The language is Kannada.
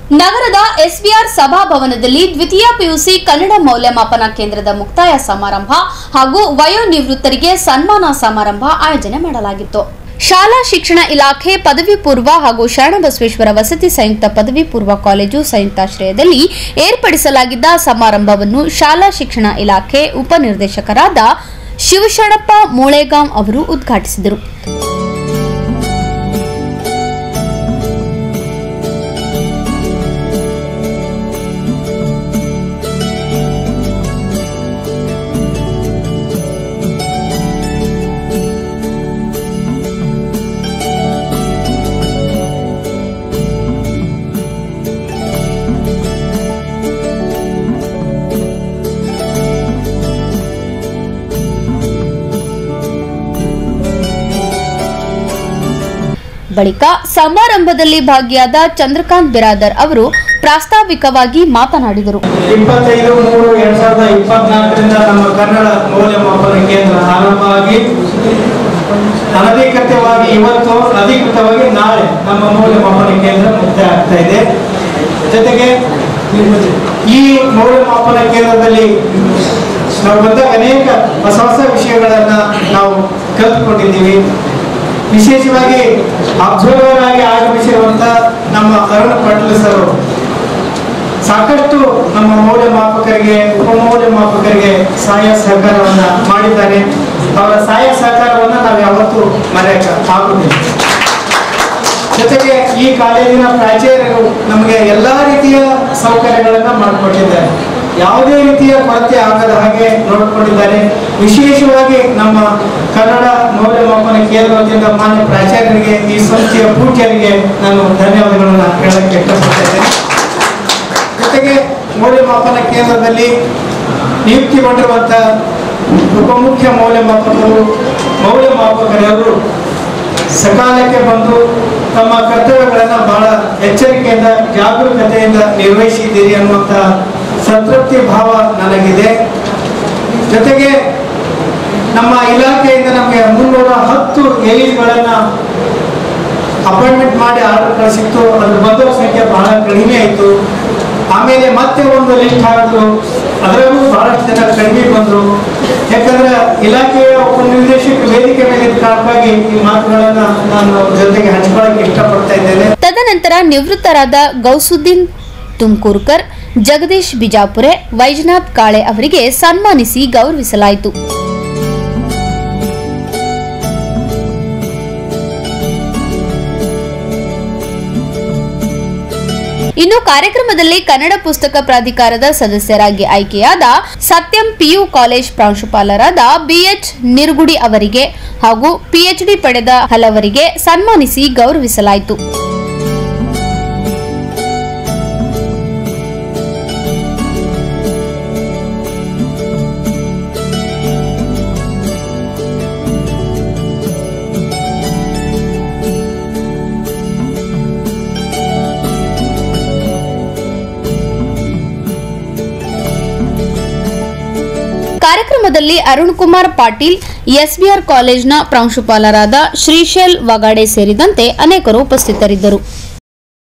ನಗರದ ಎಸ್ಬಿಆರ್ ಸಭಾಭವನದಲ್ಲಿ ದ್ವಿತೀಯ ಪಿಯುಸಿ ಕನ್ನಡ ಮೌಲ್ಯಮಾಪನ ಕೇಂದ್ರದ ಮುಕ್ತಾಯ ಸಮಾರಂಭ ಹಾಗೂ ವಯೋನಿವೃತ್ತರಿಗೆ ಸನ್ಮಾನ ಸಮಾರಂಭ ಆಯೋಜನೆ ಮಾಡಲಾಗಿತ್ತು ಶಾಲಾ ಶಿಕ್ಷಣ ಇಲಾಖೆ ಪದವಿ ಪೂರ್ವ ಹಾಗೂ ಶರಣಬಸವೇಶ್ವರ ವಸತಿ ಸಂಯುಕ್ತ ಪದವಿ ಪೂರ್ವ ಕಾಲೇಜು ಸಂಯುಕ್ತಾಶ್ರಯದಲ್ಲಿ ಏರ್ಪಡಿಸಲಾಗಿದ್ದ ಸಮಾರಂಭವನ್ನು ಶಾಲಾ ಶಿಕ್ಷಣ ಇಲಾಖೆ ಉಪನಿರ್ದೇಶಕರಾದ ಶಿವಶರಣಪ್ಪ ಮೂಳೆಗಾಂ ಅವರು ಉದ್ಘಾಟಿಸಿದರು ಬಳಿಕ ಸಮಾರಂಭದಲ್ಲಿ ಭಾಗಿಯಾದ ಚಂದ್ರಕಾಂತ್ ಬಿರಾದರ್ ಅವರು ಪ್ರಾಸ್ತಾವಿಕವಾಗಿ ಮಾತನಾಡಿದರು ಇಪ್ಪತ್ತೈದು ಮೂರು ಎರಡ್ ಸಾವಿರದ ಇಪ್ಪತ್ನಾಲ್ಕರಿಂದ ನಮ್ಮ ಕನ್ನಡ ಮೌಲ್ಯಮಾಪನ ಕೇಂದ್ರ ಆರಂಭವಾಗಿ ಅನಧಿಕೃತವಾಗಿ ಇವತ್ತು ಅಧಿಕೃತವಾಗಿ ನಾಳೆ ನಮ್ಮ ಮೌಲ್ಯಮಾಪನ ಕೇಂದ್ರ ಮುಕ್ತಾಯ ಆಗ್ತಾ ಇದೆ ಜೊತೆಗೆ ಈ ಮೌಲ್ಯಮಾಪನ ಕೇಂದ್ರದಲ್ಲಿ ನಾವು ಬಂದಾಗ ಅನೇಕ ಹೊಸ ಹೊಸ ವಿಷಯಗಳನ್ನ ನಾವು ಕಲ್ತ್ಕೊಂಡಿದ್ದೀವಿ ವಿಶೇಷವಾಗಿ ಅಬ್ಸರ್ವರ್ ಆಗಿ ಆಗಮಿಸಿರುವಂತ ನಮ್ಮ ಅರುಣ್ ಪಟ್ಲ ಸರ್ ಸಾಕಷ್ಟು ನಮ್ಮ ಮೌಲ್ಯಮಾಪಕರಿಗೆ ಉಪಮೌಲ್ಯಮಾಪಕರಿಗೆ ಸಹಾಯ ಸಹಕಾರವನ್ನ ಮಾಡಿದ್ದಾರೆ ಅವರ ಸಹಾಯ ಸಹಕಾರವನ್ನ ನಾವು ಯಾವತ್ತೂ ಮರೆಯಕ ಆಗುದಿಲ್ಲ ಜೊತೆಗೆ ಈ ಕಾಲೇಜಿನ ಪ್ರಾಚಾರ್ಯರು ನಮಗೆ ಎಲ್ಲಾ ರೀತಿಯ ಸೌಕರ್ಯಗಳನ್ನ ಮಾಡಿಕೊಟ್ಟಿದ್ದಾರೆ ಯಾವುದೇ ರೀತಿಯ ಕೊರತೆ ಆಗದ ಹಾಗೆ ನೋಡಿಕೊಂಡಿದ್ದಾರೆ ವಿಶೇಷವಾಗಿ ನಮ್ಮ ಕನ್ನಡ ಮೌಲ್ಯಮಾಪನ ಕೇಂದ್ರ ವತಿಯಿಂದ ಮಾನ್ಯ ಪ್ರಾಚಾರ್ಯರಿಗೆ ಈ ಸಂಸ್ಥೆಯ ಪೂಜ್ಯರಿಗೆ ನಾನು ಧನ್ಯವಾದಗಳನ್ನ ಹೇಳಕ್ಕೆ ಇಷ್ಟಪಡ್ತಾ ಇದ್ದೇನೆ ಜೊತೆಗೆ ಮೌಲ್ಯಮಾಪನ ಕೇಂದ್ರದಲ್ಲಿ ನಿಯುಕ್ತಿಗೊಂಡಿರುವಂಥ ಉಪಮುಖ್ಯ ಮೌಲ್ಯಮಾಪಕರು ಮೌಲ್ಯಮಾಪಕರೆಲ್ಲರೂ ಸಕಾಲಕ್ಕೆ ಬಂದು ತಮ್ಮ ಕರ್ತವ್ಯಗಳನ್ನು ಬಹಳ ಎಚ್ಚರಿಕೆಯಿಂದ ಜಾಗರೂಕತೆಯಿಂದ ನಿರ್ವಹಿಸಿದ್ದೀರಿ ಅನ್ನುವಂಥ ಸಂತೃಪ್ತಿ ಭಾವ ನನಗಿದೆ ಜೊತೆಗೆ ನಮ್ಮ ಇಲಾಖೆಯಿಂದ ನಮಗೆ ಮುನ್ನೂರ ಹತ್ತು ಎಲಿಗಳನ್ನು ಅಪಾಯಿಂಟ್ಮೆಂಟ್ ಮಾಡಿ ಆರ್ಡರ್ ಕಳಿಸಿತ್ತು ಅದ್ರ ಬಂದವ್ರ ಸಂಖ್ಯೆ ಬಹಳ ಕಡಿಮೆ ಆಯಿತು ಆಮೇಲೆ ಮತ್ತೆ ಒಂದು ಲಿಸ್ಟ್ ಹಾಕಿದ್ರು ಅದರಲ್ಲೂ ಬಹಳಷ್ಟು ಜನ ಕಡಿಮೆ ಬಂದರು ಯಾಕಂದ್ರೆ ಇಲಾಖೆಯ ಉಪನಿರ್ದೇಶಕ ವೇದಿಕೆ ಮೇಲೆ ಇದ್ದ ಕಾರಣಕ್ಕಾಗಿ ಈ ಮಾತುಗಳನ್ನ ನಾನು ಅವ್ರ ಜೊತೆಗೆ ಹಂಚ್ಕೊಳ್ಳಕ್ಕೆ ಇಷ್ಟಪಡ್ತಾ ಇದ್ದೇನೆ ತದನಂತರ ನಿವೃತ್ತರಾದ ಗೌಸುದ್ದೀನ್ ತುಮಕೂರ್ಕರ್ ಜಗದೀಶ್ ಬಿಜಾಪುರೆ ವೈಜನಾಥ್ ಕಾಳೆ ಅವರಿಗೆ ಸನ್ಮಾನಿಸಿ ಗೌರವಿಸಲಾಯಿತು ಇನ್ನು ಕಾರ್ಯಕ್ರಮದಲ್ಲಿ ಕನ್ನಡ ಪುಸ್ತಕ ಪ್ರಾಧಿಕಾರದ ಸದಸ್ಯರಾಗಿ ಆಯ್ಕೆಯಾದ ಸತ್ಯಂ ಪಿಯು ಕಾಲೇಜ್ ಪ್ರಾಂಶುಪಾಲರಾದ ಬಿಎಚ್ ನಿರ್ಗುಡಿ ಅವರಿಗೆ ಹಾಗೂ ಪಿಎಚ್ಡಿ ಪಡೆದ ಹಲವರಿಗೆ ಸನ್ಮಾನಿಸಿ ಗೌರವಿಸಲಾಯಿತು ಕಾರ್ಯಕ್ರಮದಲ್ಲಿ ಅರುಣ್ ಕುಮಾರ್ ಪಾಟೀಲ್ ಎಸ್ಬಿಆರ್ ಕಾಲೇಜ್ನ ಪ್ರಾಂಶುಪಾಲರಾದ ಶ್ರೀಶೈಲ್ ವಗಾಡೆ ಸೇರಿದಂತೆ ಅನೇಕರು ಉಪಸ್ಥಿತರಿದ್ದರು